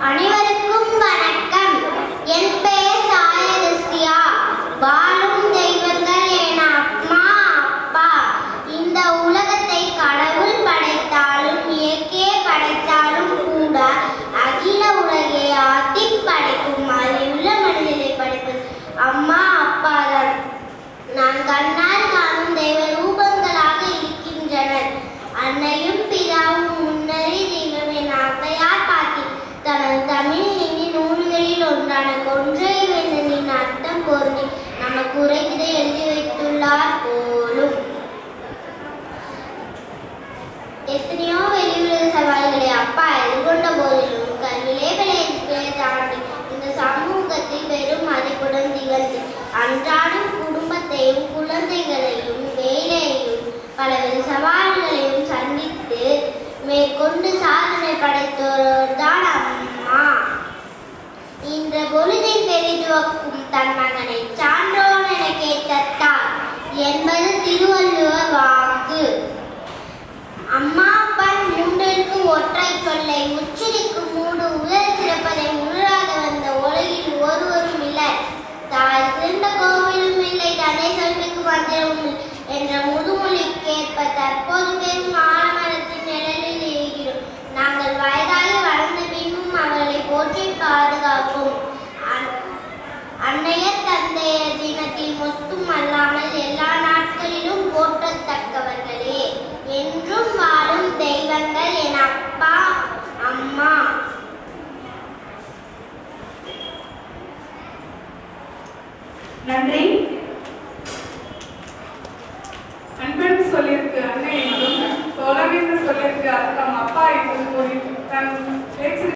அனைவருக்கும் வணக்கம் என் பெயர் சாயகிருஷ்டியா வாழும் தெய்வங்கள் என் அம்மா அப்பா இந்த உலகத்தை கடவுள் படைத்தாலும் இயற்கையே படைத்தாலும் கூட அகில உலகை ஆட்டி படைக்கும் அறிவுள்ள மனிதரை படைப்பது அம்மா அப்பா தான் நான் கண்ணால் காணும் தெய்வ ரூபங்களாக இருக்கின்றனர் அன்னையும் பிதாவும் முன்னரே தெய்வமே நாட்டையார் பாட்டி தனது தமிழ் இனி நூல்களில் ஒன்றான கொன்றை வேந்தனின் அர்த்தம் பொருந்தி நமக்கு உரைத்திட எழுதி வைத்துள்ளார் போலும் எத்தனையோ வெளியுலக சவால்களை அப்பா எதிர்கொண்ட போதிலும் கல்விலேகளை எதிர்ப்பதை தாண்டி இந்த சமூகத்தில் பெரும் மதிப்புடன் திகழ்ந்து அன்றாடம் குடும்பத்தையும் குழந்தைகளையும் வேலையையும் பலவித சவால்களையும் சந்தித்து மேற்கொண்டு சாதனை படைத்தோர் தான் அம்மா இந்த பொழுதை பெரிதுவக்கும் தன் மகனை சான்றோன் என கேட்டார் என்பது திருவள்ளுவர் வாக்கு அம்மா அப்பன் மூன்றெழுத்து ஒற்றை சொல்லை உச்சரிக்கும் மூடு உலர் சிறப்பதை உணராத வந்த உலகில் ஒருவரும் இல்லை தாய் சிறந்த கோவிலும் இல்லை தந்தை சொல்விக்கு மந்திரமும் இல்லை என்ற முதுமொழிக்கேற்ப தற்போது பேசும் ஆலமரத்தின் நிழலில் இருக்கிறோம் நாங்கள் வயதாகி வளர்ந்த பின்னும் அவர்களை போற்றி பாதுகாப்போம் அன்- அன்னையர் தந்தையர் தினத்தில் மட்டும் அல்லாமல் எல்லா நாட்களிலும் போற்றத்தக்கவர்களே என்றும் வாழும் தெய்வங்கள் என் அப்பா அம்மா நன்றி அன்பன் சொல்லியிருக்கு அன்னை என்றும் தோழன் என்று சொல்லியிருக்கு அக்கம் அப்பா என்று கூறி தன் பேச்சு